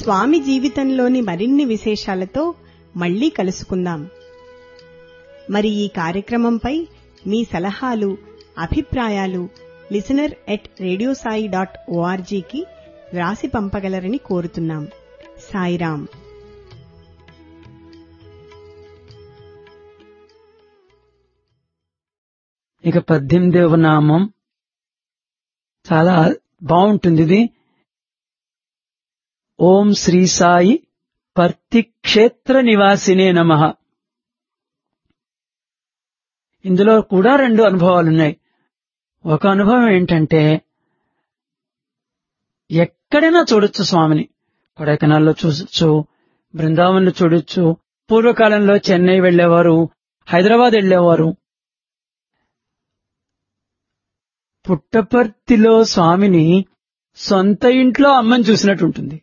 స్వామి జీవితంలోని మరిన్ని విశేషాలతో మళ్ళీ కలుసుకుందాం మరి ఈ కార్యక్రమంపై మీ సలహాలు అభిప్రాయాలు లిసనర్ ఎట్ రేడియోసాయి డాట్ ఓఆర్జీకి రాసి పంపగలరని కోరుతున్నాం సాయిరాం ఇక పద్దెనిమిదవ నామం చాలా బాగుంటుంది ఇది ఓం శ్రీ సాయి పర్తి క్షేత్ర నివాసినే నమ ఇందులో కూడా రెండు అనుభవాలున్నాయి ఒక అనుభవం ఏంటంటే ఎక్కడైనా చూడొచ్చు స్వామిని కొడైకెనాల్లో చూడొచ్చు బృందావన్లో చూడొచ్చు పూర్వకాలంలో చెన్నై వెళ్లేవారు హైదరాబాద్ వెళ్లేవారు పుట్టపర్తిలో స్వామిని సొంత ఇంట్లో అమ్మని చూసినట్టు ఉంటుంది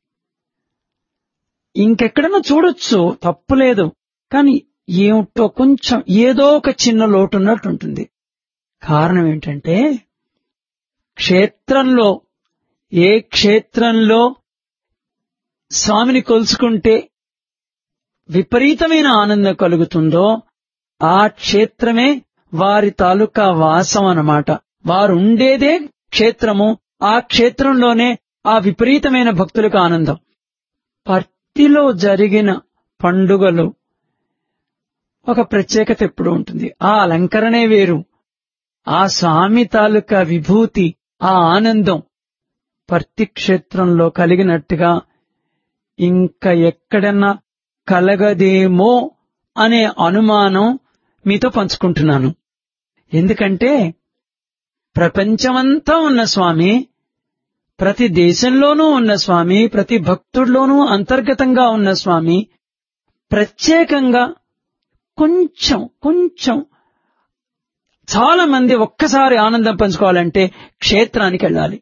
ఇంకెక్కడన్నా చూడొచ్చు తప్పులేదు కానీ ఏమిటో కొంచెం ఏదో ఒక చిన్న లోటు ఉన్నట్టు ఉంటుంది కారణం ఏంటంటే క్షేత్రంలో ఏ క్షేత్రంలో స్వామిని కొలుసుకుంటే విపరీతమైన ఆనందం కలుగుతుందో ఆ క్షేత్రమే వారి తాలూకా వాసం అన్నమాట వారు ఉండేదే క్షేత్రము ఆ క్షేత్రంలోనే ఆ విపరీతమైన భక్తులకు ఆనందం పర్తిలో జరిగిన పండుగలు ఒక ప్రత్యేకత ఎప్పుడు ఉంటుంది ఆ అలంకరణే వేరు ఆ స్వామి తాలూకా విభూతి ఆ ఆనందం పర్తి క్షేత్రంలో కలిగినట్టుగా ఇంకా ఎక్కడన్నా కలగదేమో అనే అనుమానం మీతో పంచుకుంటున్నాను ఎందుకంటే ప్రపంచమంతా ఉన్న స్వామి ప్రతి దేశంలోనూ ఉన్న స్వామి ప్రతి భక్తుడిలోనూ అంతర్గతంగా ఉన్న స్వామి ప్రత్యేకంగా కొంచెం కొంచెం చాలా మంది ఒక్కసారి ఆనందం పంచుకోవాలంటే క్షేత్రానికి వెళ్ళాలి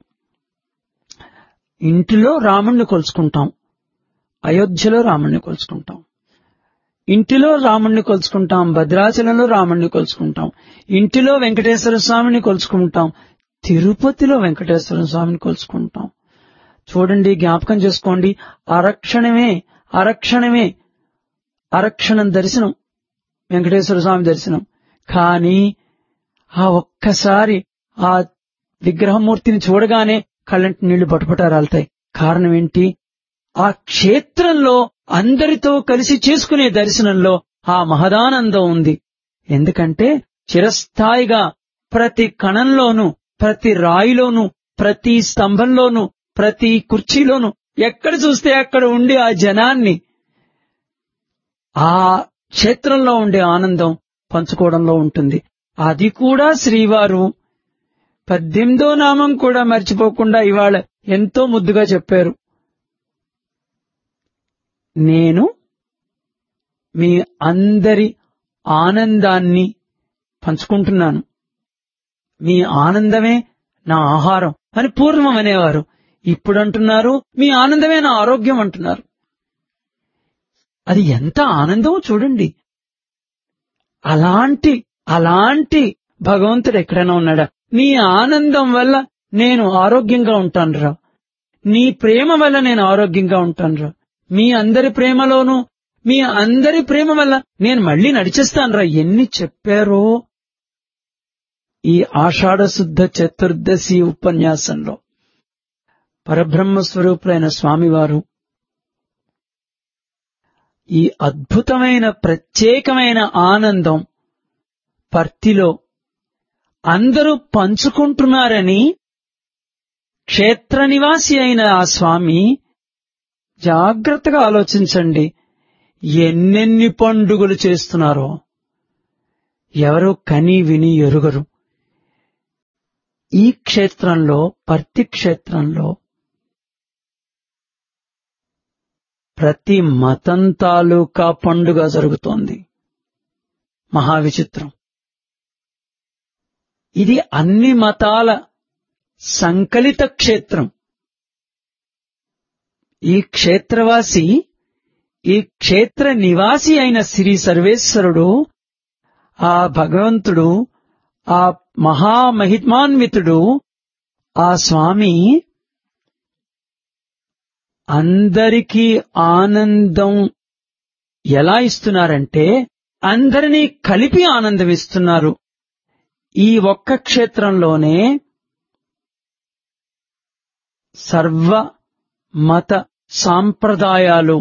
ఇంటిలో రాముణ్ణి కొలుచుకుంటాం అయోధ్యలో రాముణ్ణి కొలుచుకుంటాం ఇంటిలో రాముణ్ణి కొలుచుకుంటాం భద్రాచలంలో రాముణ్ణి కొలుచుకుంటాం ఇంటిలో వెంకటేశ్వర స్వామిని కొలుచుకుంటాం తిరుపతిలో వెంకటేశ్వర స్వామిని కొలుచుకుంటాం చూడండి జ్ఞాపకం చేసుకోండి అరక్షణమే అరక్షణమే అరక్షణం దర్శనం వెంకటేశ్వర స్వామి దర్శనం కానీ ఆ ఒక్కసారి ఆ విగ్రహమూర్తిని చూడగానే కళ్ళంటి నీళ్లు పట్టుపటారాలుతాయి కారణం ఏంటి ఆ క్షేత్రంలో అందరితో కలిసి చేసుకునే దర్శనంలో ఆ మహదానందం ఉంది ఎందుకంటే చిరస్థాయిగా ప్రతి కణంలోనూ ప్రతి రాయిలోనూ ప్రతి స్తంభంలోనూ ప్రతి కుర్చీలోనూ ఎక్కడ చూస్తే అక్కడ ఉండి ఆ జనాన్ని ఆ క్షేత్రంలో ఉండే ఆనందం పంచుకోవడంలో ఉంటుంది అది కూడా శ్రీవారు పద్దెనిమిదో నామం కూడా మర్చిపోకుండా ఇవాళ ఎంతో ముద్దుగా చెప్పారు నేను మీ అందరి ఆనందాన్ని పంచుకుంటున్నాను మీ ఆనందమే నా ఆహారం అని పూర్వం అనేవారు ఇప్పుడు అంటున్నారు మీ ఆనందమే నా ఆరోగ్యం అంటున్నారు అది ఎంత ఆనందమో చూడండి అలాంటి అలాంటి భగవంతుడు ఎక్కడైనా ఉన్నాడా నీ ఆనందం వల్ల నేను ఆరోగ్యంగా ఉంటానురా నీ ప్రేమ వల్ల నేను ఆరోగ్యంగా ఉంటానురా మీ అందరి ప్రేమలోనూ మీ అందరి ప్రేమ వల్ల నేను మళ్ళీ నడిచేస్తానురా ఎన్ని చెప్పారో ఈ ఆషాఢ శుద్ధ చతుర్దశి ఉపన్యాసంలో పరబ్రహ్మ స్వరూపులైన స్వామివారు ఈ అద్భుతమైన ప్రత్యేకమైన ఆనందం పర్తిలో అందరూ పంచుకుంటున్నారని క్షేత్ర నివాసి అయిన ఆ స్వామి జాగ్రత్తగా ఆలోచించండి ఎన్నెన్ని పండుగలు చేస్తున్నారో ఎవరు కని విని ఎరుగరు ఈ క్షేత్రంలో పర్తి క్షేత్రంలో ప్రతి మతం తాలూకా పండుగ జరుగుతోంది మహావిచిత్రం ఇది అన్ని మతాల సంకలిత క్షేత్రం ఈ క్షేత్రవాసి ఈ క్షేత్ర నివాసి అయిన శ్రీ సర్వేశ్వరుడు ఆ భగవంతుడు ఆ మహామహిమాన్వితుడు ఆ స్వామి అందరికీ ఆనందం ఎలా ఇస్తున్నారంటే అందరినీ కలిపి ఆనందం ఇస్తున్నారు ఈ ఒక్క క్షేత్రంలోనే సర్వ మత సాంప్రదాయాలు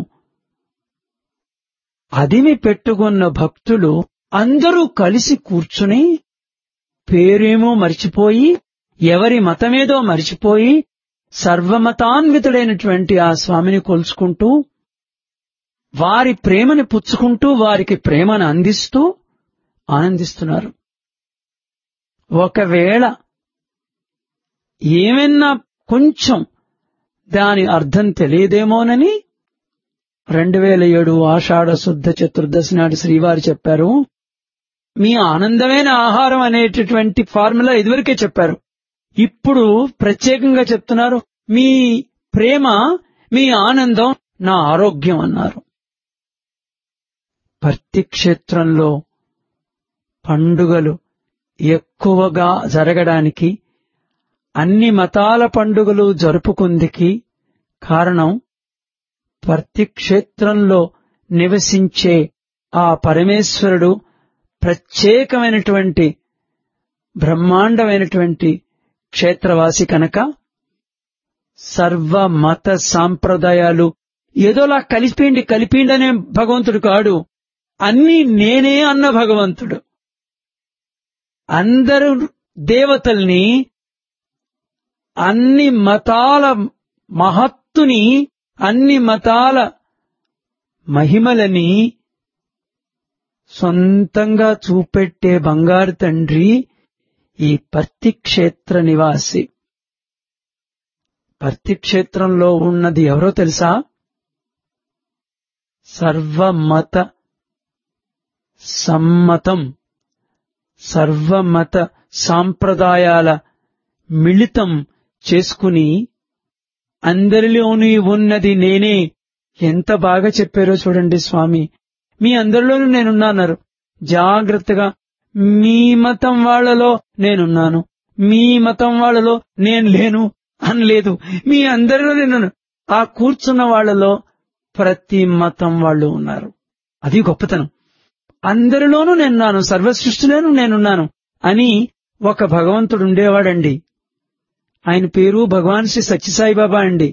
అదిమి పెట్టుకున్న భక్తులు అందరూ కలిసి కూర్చుని పేరేమో మరిచిపోయి ఎవరి మతమేదో మరిచిపోయి సర్వమతాన్వితుడైనటువంటి ఆ స్వామిని కొలుచుకుంటూ వారి ప్రేమని పుచ్చుకుంటూ వారికి ప్రేమను అందిస్తూ ఆనందిస్తున్నారు ఒకవేళ ఏమైనా కొంచెం దాని అర్థం తెలియదేమోనని రెండు వేల ఏడు ఆషాఢ శుద్ధ చతుర్దశి నాడు శ్రీవారు చెప్పారు మీ ఆనందమైన ఆహారం అనేటటువంటి ఫార్ములా ఇదివరకే చెప్పారు ఇప్పుడు ప్రత్యేకంగా చెప్తున్నారు మీ ప్రేమ మీ ఆనందం నా ఆరోగ్యం అన్నారు భర్తీ క్షేత్రంలో పండుగలు ఎక్కువగా జరగడానికి అన్ని మతాల పండుగలు జరుపుకుందికి కారణం ప్రతి క్షేత్రంలో నివసించే ఆ పరమేశ్వరుడు ప్రత్యేకమైనటువంటి బ్రహ్మాండమైనటువంటి క్షేత్రవాసి కనుక సర్వ మత సాంప్రదాయాలు ఏదోలా కలిపిండి కలిపిండి అనే భగవంతుడు కాడు అన్ని నేనే అన్న భగవంతుడు అందరు దేవతల్ని అన్ని మతాల మహత్తుని అన్ని మతాల మహిమలని సొంతంగా చూపెట్టే బంగారు తండ్రి ఈ పర్తి క్షేత్ర నివాసి పర్తి క్షేత్రంలో ఉన్నది ఎవరో తెలుసా సర్వమత సమ్మతం సర్వమత సాంప్రదాయాల మిళితం చేసుకుని అందరిలోని ఉన్నది నేనే ఎంత బాగా చెప్పారో చూడండి స్వామి మీ అందరిలోనూ నేనున్నాన్నారు జాగ్రత్తగా మీ మతం వాళ్లలో నేనున్నాను మీ మతం వాళ్లలో నేను లేను అనలేదు మీ అందరిలో నేను ఆ కూర్చున్న వాళ్లలో ప్రతి మతం వాళ్ళు ఉన్నారు అది గొప్పతనం అందరిలోనూ నేనున్నాను సర్వ సృష్టిలోనూ నేనున్నాను అని ఒక భగవంతుడు ఉండేవాడండి ఆయన పేరు భగవాన్ శ్రీ సత్యసాయిబాబా అండి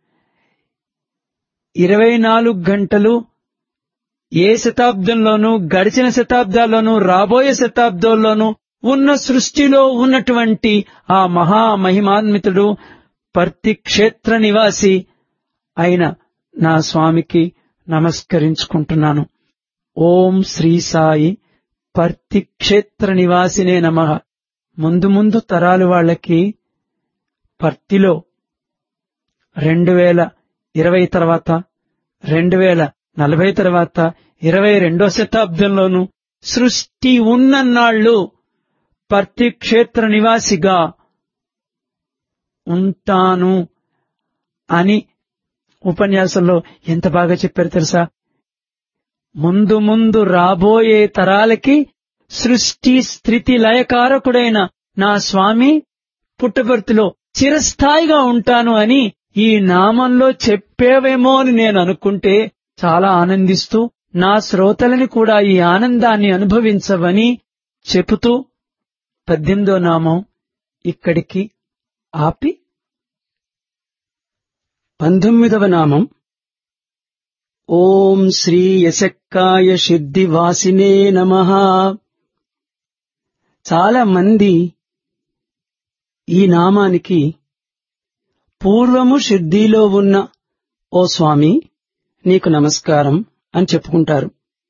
ఇరవై నాలుగు గంటలు ఏ శతాబ్దంలోనూ గడిచిన శతాబ్దాల్లోనూ రాబోయే శతాబ్దాల్లోనూ ఉన్న సృష్టిలో ఉన్నటువంటి ఆ మహామహిమాన్వితుడు ప్రతి క్షేత్ర నివాసి అయిన నా స్వామికి నమస్కరించుకుంటున్నాను ఓం శ్రీ సాయి పర్తి క్షేత్ర నివాసినే నమ ముందు ముందు తరాలు వాళ్ళకి పర్తిలో రెండు వేల ఇరవై తర్వాత రెండు వేల నలభై తర్వాత ఇరవై రెండో శతాబ్దంలోనూ సృష్టి ఉన్నన్నాళ్ళు పర్తి క్షేత్ర నివాసిగా ఉంటాను అని ఉపన్యాసంలో ఎంత బాగా చెప్పారు తెలుసా ముందు ముందు రాబోయే తరాలకి సృష్టి స్థితి లయకారకుడైన నా స్వామి పుట్టపర్తిలో చిరస్థాయిగా ఉంటాను అని ఈ నామంలో చెప్పేవేమో అని నేను అనుకుంటే చాలా ఆనందిస్తూ నా శ్రోతలని కూడా ఈ ఆనందాన్ని అనుభవించవని చెబుతూ పద్దెనిమిదో నామం ఇక్కడికి ఆపి పంతొమ్మిదవ నామం ఓం శ్రీ యశక్కాయ సిద్ధివాసినే నమ చాలా మంది ఈ నామానికి పూర్వము సిద్ధిలో ఉన్న ఓ స్వామి నీకు నమస్కారం అని చెప్పుకుంటారు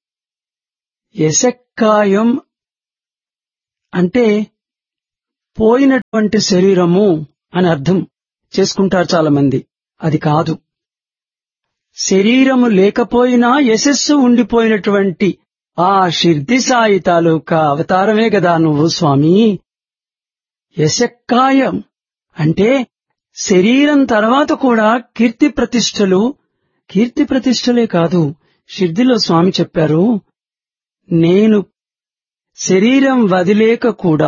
యశక్కాయం అంటే పోయినటువంటి శరీరము అని అర్థం చేసుకుంటారు చాలా మంది అది కాదు శరీరము లేకపోయినా యశస్సు ఉండిపోయినటువంటి ఆ షిర్ది సాయి తాలూకా అవతారమే కదా నువ్వు స్వామి యశక్కాయం అంటే శరీరం తర్వాత కూడా కీర్తి ప్రతిష్టలు కీర్తి ప్రతిష్టలే కాదు షిర్దిలో స్వామి చెప్పారు నేను శరీరం వదిలేక కూడా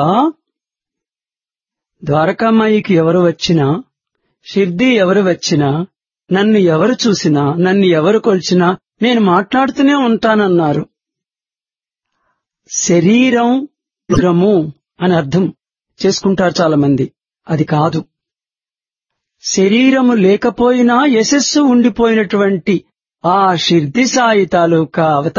ద్వారకామాయికి ఎవరు వచ్చినా షిర్ది ఎవరు వచ్చినా నన్ను ఎవరు చూసినా నన్ను ఎవరు కొలిచినా నేను మాట్లాడుతూనే ఉంటానన్నారు శరీరం రుద్రము అని అర్థం చేసుకుంటారు చాలా మంది అది కాదు శరీరము లేకపోయినా యశస్సు ఉండిపోయినటువంటి ఆ షిర్ది సాయి తాలూకా అవతారం